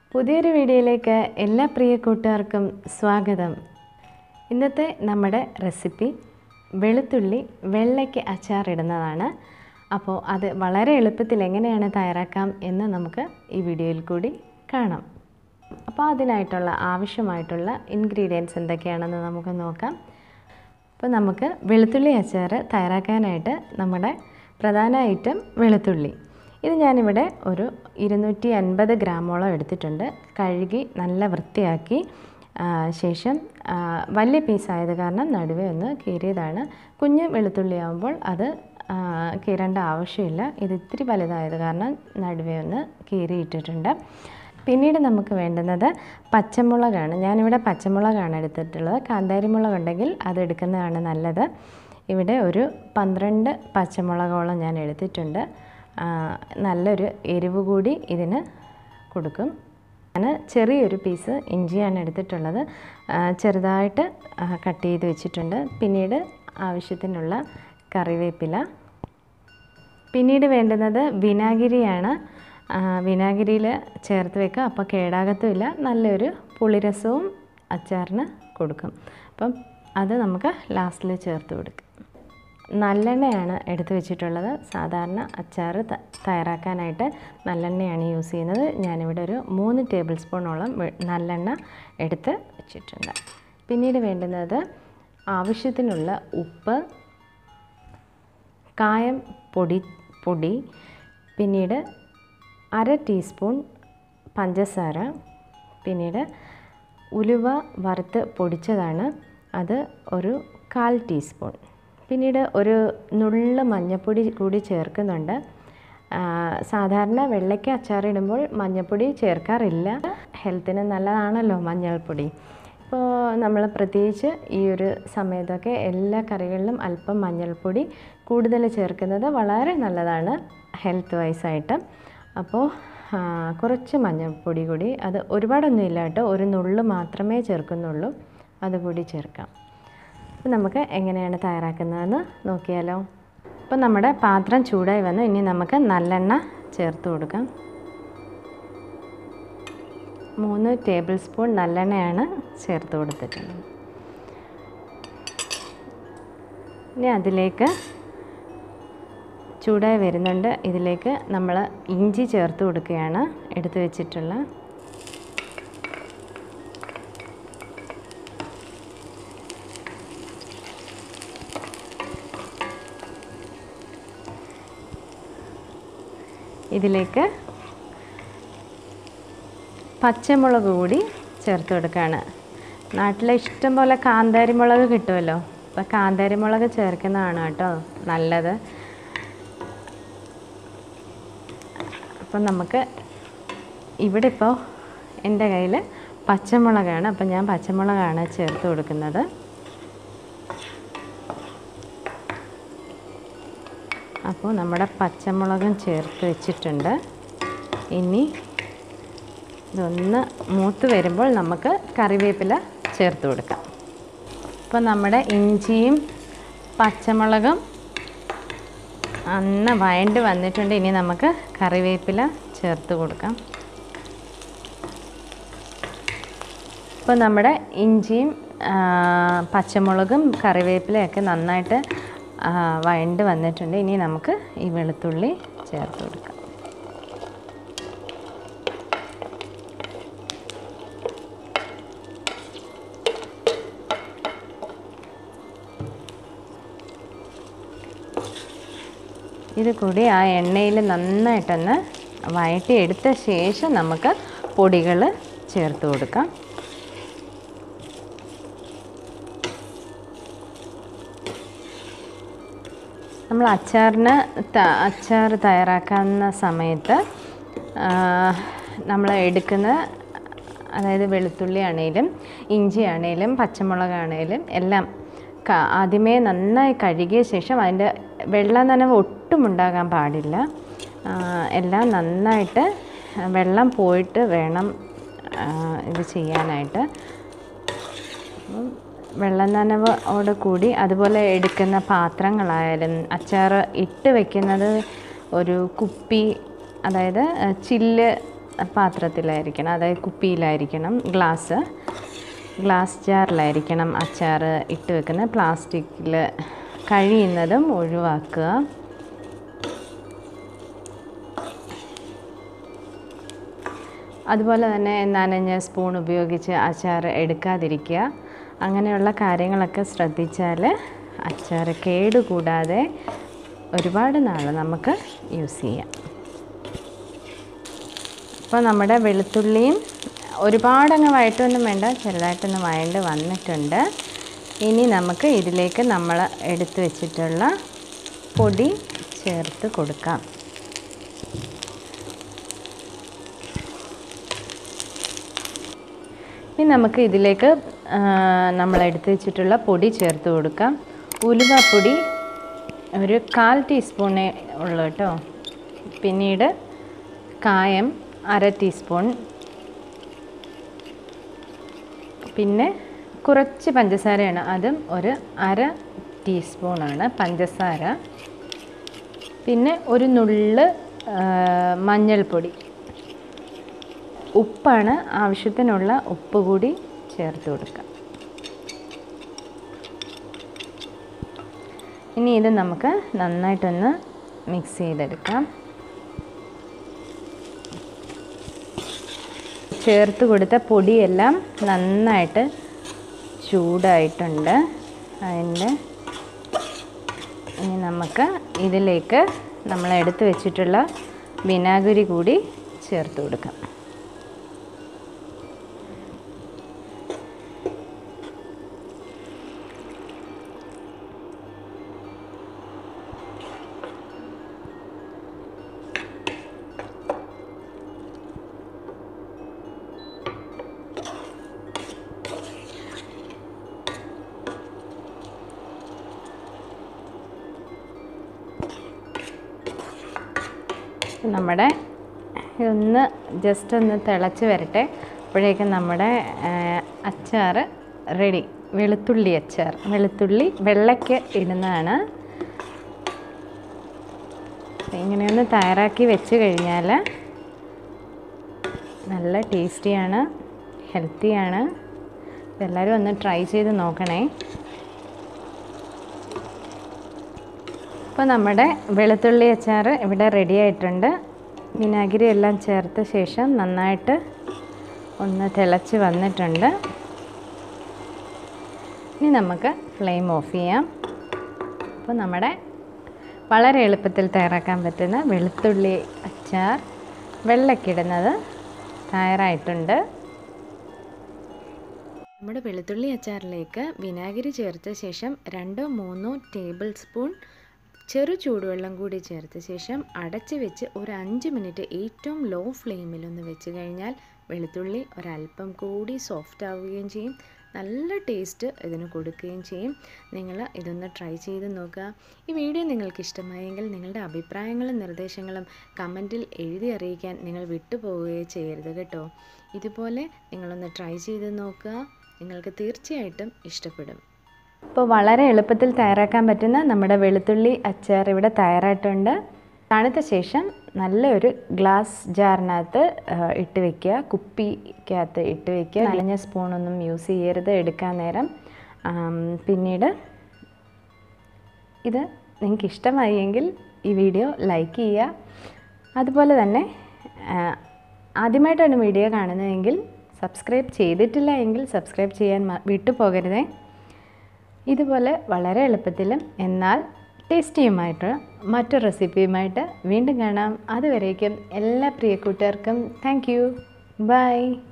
പുതിയൊരു വീഡിയോയിലേക്ക് എല്ലാ പ്രിയ കൂട്ടുകാർക്കും സ്വാഗതം ഇന്നത്തെ നമ്മുടെ റെസിപ്പി വെളുത്തുള്ളി വെള്ളയ്ക്ക് അച്ചാറിടുന്നതാണ് അപ്പോൾ അത് വളരെ എളുപ്പത്തിൽ എങ്ങനെയാണ് തയ്യാറാക്കാം എന്ന് നമുക്ക് ഈ വീഡിയോയിൽ കൂടി കാണാം അപ്പോൾ അതിനായിട്ടുള്ള ആവശ്യമായിട്ടുള്ള ഇൻഗ്രീഡിയൻസ് എന്തൊക്കെയാണെന്ന് നമുക്ക് നോക്കാം അപ്പോൾ നമുക്ക് വെളുത്തുള്ളി അച്ചാർ തയ്യാറാക്കാനായിട്ട് നമ്മുടെ പ്രധാന ഐറ്റം വെളുത്തുള്ളി ഇത് ഞാനിവിടെ ഒരു ഇരുന്നൂറ്റി അൻപത് ഗ്രാമോളം എടുത്തിട്ടുണ്ട് കഴുകി നല്ല വൃത്തിയാക്കി ആ, ശേഷം ആ, വലിയ പീസായത് കാരണം നടുവേ ഒന്ന് കീറിയതാണ് കുഞ്ഞ് വെളുത്തുള്ളി ആകുമ്പോൾ അത് ആ, കീറേണ്ട ആവശ്യമില്ല ഇത് ഇത്തിരി വലുതായത് കാരണം നടുവേ ഒന്ന് കീറിയിട്ടിട്ടുണ്ട് പിന്നീട് നമുക്ക് വേണ്ടുന്നത് പച്ചമുളകാണ് ഞാനിവിടെ പച്ചമുളകാണ് എടുത്തിട്ടുള്ളത് കാന്താരി മുളക് ഉണ്ടെങ്കിൽ അത് എടുക്കുന്നതാണ് നല്ലത് ഇവിടെ ഒരു പന്ത്രണ്ട് പച്ചമുളകോളം ഞാൻ എടുത്തിട്ടുണ്ട് ആ, നല്ലൊരു എരിവ് കൂടി ഇതിന് കൊടുക്കും ഞാൻ ചെറിയൊരു പീസ് ഇഞ്ചിയാണ് എടുത്തിട്ടുള്ളത് ആ, ചെറുതായിട്ട് ആ, കട്ട് ചെയ്ത് വെച്ചിട്ടുണ്ട് പിന്നീട് ആവശ്യത്തിനുള്ള കറിവേപ്പില പിന്നീട് വേണ്ടുന്നത് വിനാഗിരിയാണ് വിനാഗിരിയിൽ ചേർത്ത് വെക്കുക അപ്പോൾ കേടാകത്തുമില്ല നല്ലൊരു പുളിരസവും അച്ചാറിന് കൊടുക്കും അപ്പം അത് നമുക്ക് ലാസ്റ്റിൽ ചേർത്ത് കൊടുക്കും നല്ലെണ്ണയാണ് എടുത്ത് വെച്ചിട്ടുള്ളത് സാധാരണ അച്ചാർ ത- തയ്യാറാക്കാനായിട്ട് നല്ലെണ്ണയാണ് യൂസ് ചെയ്യുന്നത് ഞാനിവിടെ ഒരു മൂന്ന് ടേബിൾ സ്പൂണോളം വെ- നല്ലെണ്ണ എടുത്ത് വെച്ചിട്ടുണ്ട് പിന്നീട് വേണ്ടുന്നത് ആവശ്യത്തിനുള്ള ഉപ്പ് കായം പൊടി പൊടി പിന്നീട് അര ടീസ്പൂൺ പഞ്ചസാര പിന്നീട് ഉലുവ വറുത്ത് പൊടിച്ചതാണ് അത് ഒരു കാൽ ടീസ്പൂൺ പിന്നീട് ഒരു നുള്ള മഞ്ഞൾപ്പൊടി കൂടി ചേർക്കുന്നുണ്ട് ആ, സാധാരണ വെള്ളയ്ക്ക അച്ചാറിടുമ്പോൾ മഞ്ഞൾപ്പൊടി ചേർക്കാറില്ല ഹെൽത്തിന് നല്ലതാണല്ലോ മഞ്ഞൾപ്പൊടി ഇപ്പോൾ നമ്മൾ പ്രത്യേകിച്ച് ഈ ഒരു സമയത്തൊക്കെ എല്ലാ കറികളിലും അല്പം മഞ്ഞൾപ്പൊടി കൂടുതൽ ചേർക്കുന്നത് വളരെ നല്ലതാണ് ഹെൽത്ത് വൈസായിട്ട് അപ്പോൾ ആ, കുറച്ച് മഞ്ഞൾപ്പൊടി കൂടി അത് ഒരുപാടൊന്നും ഇല്ല കേട്ടോ ഒരു നുള്ളു മാത്രമേ ചേർക്കുന്നുള്ളൂ അതുകൂടി ചേർക്കാം അപ്പോൾ നമുക്ക് എങ്ങനെയാണ് തയ്യാറാക്കുന്നതെന്ന് നോക്കിയാലോ അപ്പോൾ നമ്മുടെ പാത്രം ചൂടായി വന്നു ഇനി നമുക്ക് നല്ലെണ്ണ ചേർത്ത് കൊടുക്കാം മൂന്ന് ടേബിൾ സ്പൂൺ നല്ലെണ്ണയാണ് ചേർത്ത് കൊടുത്തിട്ടുള്ളത് ഇനി അതിലേക്ക് ചൂടായി വരുന്നുണ്ട് ഇതിലേക്ക് നമ്മൾ ഇഞ്ചി ചേർത്ത് കൊടുക്കുകയാണ് എടുത്തു വെച്ചിട്ടുള്ള ഇതിലേക്ക് പച്ചമുളക് കൂടി ചേർത്ത് കൊടുക്കുകയാണ് നാട്ടിലെ ഇഷ്ടം പോലെ കാന്താരി മുളക് കിട്ടുമല്ലോ അപ്പോൾ കാന്താരി മുളക് ചേർക്കുന്നതാണ് കേട്ടോ നല്ലത് അപ്പം നമുക്ക് ഇവിടെ ഇപ്പോൾ എൻ്റെ കയ്യിൽ പച്ചമുളകാണ് അപ്പം ഞാൻ പച്ചമുളകാണ് ചേർത്ത് കൊടുക്കുന്നത് അപ്പോൾ നമ്മുടെ പച്ചമുളകും ചേർത്ത് വെച്ചിട്ടുണ്ട് ഇനി ഇതൊന്ന് മൂത്ത് വരുമ്പോൾ നമുക്ക് കറിവേപ്പില ചേർത്ത് കൊടുക്കാം അപ്പോൾ നമ്മുടെ ഇഞ്ചിയും പച്ചമുളകും അന്ന് വഴണ്ട് വന്നിട്ടുണ്ട് ഇനി നമുക്ക് കറിവേപ്പില ചേർത്ത് കൊടുക്കാം ഇപ്പോൾ നമ്മുടെ ഇഞ്ചിയും ആ, പച്ചമുളകും കറിവേപ്പിലയൊക്കെ നന്നായിട്ട് ആ, വഴണ്ട് വന്നിട്ടുണ്ട് ഇനി നമുക്ക് ഈ വെളുത്തുള്ളി ചേർത്ത് കൊടുക്കാം ഇത് കൂടി ആ എണ്ണയിൽ നന്നായിട്ടൊന്ന് വഴറ്റി എടുത്ത ശേഷം നമുക്ക് പൊടികൾ ചേർത്ത് കൊടുക്കാം നമ്മൾ അച്ചാറിന് ത- അച്ചാർ തയ്യാറാക്കുന്ന സമയത്ത് നമ്മൾ എടുക്കുന്ന അതായത് വെളുത്തുള്ളി ആണേലും ഇഞ്ചി ആണേലും പച്ചമുളകാണേലും എല്ലാം ക- ആദ്യമേ നന്നായി കഴുകിയ ശേഷം അതിൻ്റെ വെള്ള നനവ് ഒട്ടും ഉണ്ടാകാൻ പാടില്ല ആ, എല്ലാം നന്നായിട്ട് വെള്ളം പോയിട്ട് വേണം ആ, ഇത് ചെയ്യാനായിട്ട് അപ്പം വെള്ളം നനവോട് കൂടി അതുപോലെ എടുക്കുന്ന പാത്രങ്ങളായാലും അച്ചാർ ഇട്ട് വെക്കുന്നത് ഒരു കുപ്പി അതായത് ചില്ല് പാത്രത്തിലായിരിക്കണം അതായത് കുപ്പിയിലായിരിക്കണം ഗ്ലാസ് ഗ്ലാസ് ജാറിലായിരിക്കണം അച്ചാർ ഇട്ട് വെക്കുന്നത് പ്ലാസ്റ്റിക്കിൽ കഴിയുന്നതും ഒഴിവാക്കുക അതുപോലെ തന്നെ നനഞ്ഞ സ്പൂൺ ഉപയോഗിച്ച് അച്ചാർ എടുക്കാതിരിക്കുക അങ്ങനെയുള്ള കാര്യങ്ങളൊക്കെ ശ്രദ്ധിച്ചാൽ അച്ചാർ കേടുകൂടാതെ ഒരുപാട് നാൾ നമുക്ക് യൂസ് ചെയ്യാം അപ്പോൾ നമ്മുടെ വെളുത്തുള്ളിയും ഒരുപാടങ്ങ് വഴറ്റൊന്നും വേണ്ട ചെറുതായിട്ടൊന്ന് വഴണ്ട് വന്നിട്ടുണ്ട് ഇനി നമുക്ക് ഇതിലേക്ക് നമ്മൾ എടുത്തു വെച്ചിട്ടുള്ള പൊടി ചേർത്ത് കൊടുക്കാം ഇനി നമുക്ക് ഇതിലേക്ക് നമ്മൾ എടുത്തു വെച്ചിട്ടുള്ള പൊടി ചേർത്ത് കൊടുക്കാം ഉലുവപ്പൊടി ഒരു കാൽ ടീസ്പൂണേ ഉള്ളൂ കേട്ടോ പിന്നീട് കായം അര ടീസ്പൂൺ പിന്നെ കുറച്ച് പഞ്ചസാരയാണ് അതും ഒരു അര ടീസ്പൂണാണ് പഞ്ചസാര പിന്നെ ഒരു നുള്ള് മഞ്ഞൾപ്പൊടി ഉപ്പാണ് ആവശ്യത്തിനുള്ള ഉപ്പ് കൂടി ചേർത്ത് കൊടുക്കാം ഇനി ഇത് നമുക്ക് നന്നായിട്ടൊന്ന് മിക്സ് ചെയ്തെടുക്കാം ചേർത്ത് കൊടുത്ത പൊടിയെല്ലാം നന്നായിട്ട് ചൂടായിട്ടുണ്ട് അതിൻ്റെ ഇനി നമുക്ക് ഇതിലേക്ക് നമ്മൾ എടുത്തു വെച്ചിട്ടുള്ള വിനാഗിരി കൂടി ചേർത്ത് കൊടുക്കാം നമ്മുടെ ഇതൊന്ന് ജസ്റ്റ് ഒന്ന് തിളച്ച് വരട്ടെ അപ്പോഴേക്കും നമ്മുടെ അച്ചാർ റെഡി വെളുത്തുള്ളി അച്ചാർ വെളുത്തുള്ളി വെള്ളയ്ക്ക് ഇടുന്നതാണ് ഇങ്ങനെയൊന്ന് തയ്യാറാക്കി വെച്ച് കഴിഞ്ഞാൽ നല്ല ടേസ്റ്റിയാണ് ഹെൽത്തിയാണ് എല്ലാവരും ഒന്ന് ട്രൈ ചെയ്ത് നോക്കണേ അപ്പോൾ നമ്മുടെ വെളുത്തുള്ളി അച്ചാർ ഇവിടെ റെഡി ആയിട്ടുണ്ട് വിനാഗിരി എല്ലാം ചേർത്ത ശേഷം നന്നായിട്ട് ഒന്ന് തിളച്ച് വന്നിട്ടുണ്ട് ഇനി നമുക്ക് ഫ്ലെയിം ഓഫ് ചെയ്യാം അപ്പോൾ നമ്മുടെ വളരെ എളുപ്പത്തിൽ തയ്യാറാക്കാൻ പറ്റുന്ന വെളുത്തുള്ളി അച്ചാർ വെള്ളക്കിടുന്നത് തയ്യാറായിട്ടുണ്ട് നമ്മുടെ വെളുത്തുള്ളി അച്ചാറിലേക്ക് വിനാഗിരി ചേർത്ത ശേഷം രണ്ടോ മൂന്നോ ടേബിൾ സ്പൂൺ ചെറു ചൂടുവെള്ളം കൂടി ചേർത്ത ശേഷം അടച്ച് വെച്ച് ഒരു അഞ്ച് മിനിറ്റ് ഏറ്റവും ലോ ഫ്ലെയിമിലൊന്ന് വെച്ച് കഴിഞ്ഞാൽ വെളുത്തുള്ളി ഒരല്പം കൂടി സോഫ്റ്റ് ആവുകയും ചെയ്യും നല്ല ടേസ്റ്റ് ഇതിന് കൊടുക്കുകയും ചെയ്യും നിങ്ങൾ ഇതൊന്ന് ട്രൈ ചെയ്ത് നോക്കുക ഈ വീഡിയോ നിങ്ങൾക്ക് ഇഷ്ടമായെങ്കിൽ നിങ്ങളുടെ അഭിപ്രായങ്ങളും നിർദ്ദേശങ്ങളും കമൻറ്റിൽ എഴുതി അറിയിക്കാൻ നിങ്ങൾ വിട്ടുപോവുകയോ ചെയ്യരുത് കേട്ടോ ഇതുപോലെ നിങ്ങളൊന്ന് ട്രൈ ചെയ്ത് നോക്കുക നിങ്ങൾക്ക് തീർച്ചയായിട്ടും ഇഷ്ടപ്പെടും ഇപ്പോൾ വളരെ എളുപ്പത്തിൽ തയ്യാറാക്കാൻ പറ്റുന്ന നമ്മുടെ വെളുത്തുള്ളി അച്ചാർ ഇവിടെ തയ്യാറായിട്ടുണ്ട് തണുത്ത ശേഷം നല്ലൊരു ഗ്ലാസ് ജാറിനകത്ത് ഇട്ട് വെക്കുക കുപ്പിക്കകത്ത് ഇട്ട് വെക്കുക നനഞ്ഞ സ്പൂണൊന്നും യൂസ് ചെയ്യരുത് എടുക്കാൻ നേരം പിന്നീട് ഇത് നിങ്ങൾക്ക് ഇഷ്ടമായി എങ്കിൽ ഈ വീഡിയോ ലൈക്ക് ചെയ്യുക അതുപോലെ തന്നെ ആദ്യമായിട്ടാണ് വീഡിയോ കാണുന്നതെങ്കിൽ സബ്സ്ക്രൈബ് ചെയ്തിട്ടില്ല എങ്കിൽ സബ്സ്ക്രൈബ് ചെയ്യാൻ വിട്ടുപോകരുതേ ഇതുപോലെ വളരെ എളുപ്പത്തിലും എന്നാൽ ടേസ്റ്റിയുമായിട്ട് മറ്റൊരു റെസിപ്പിയുമായിട്ട് വീണ്ടും കാണാം അതുവരേക്കും എല്ലാ പ്രിയ കൂട്ടുകാർക്കും താങ്ക് യു ബൈ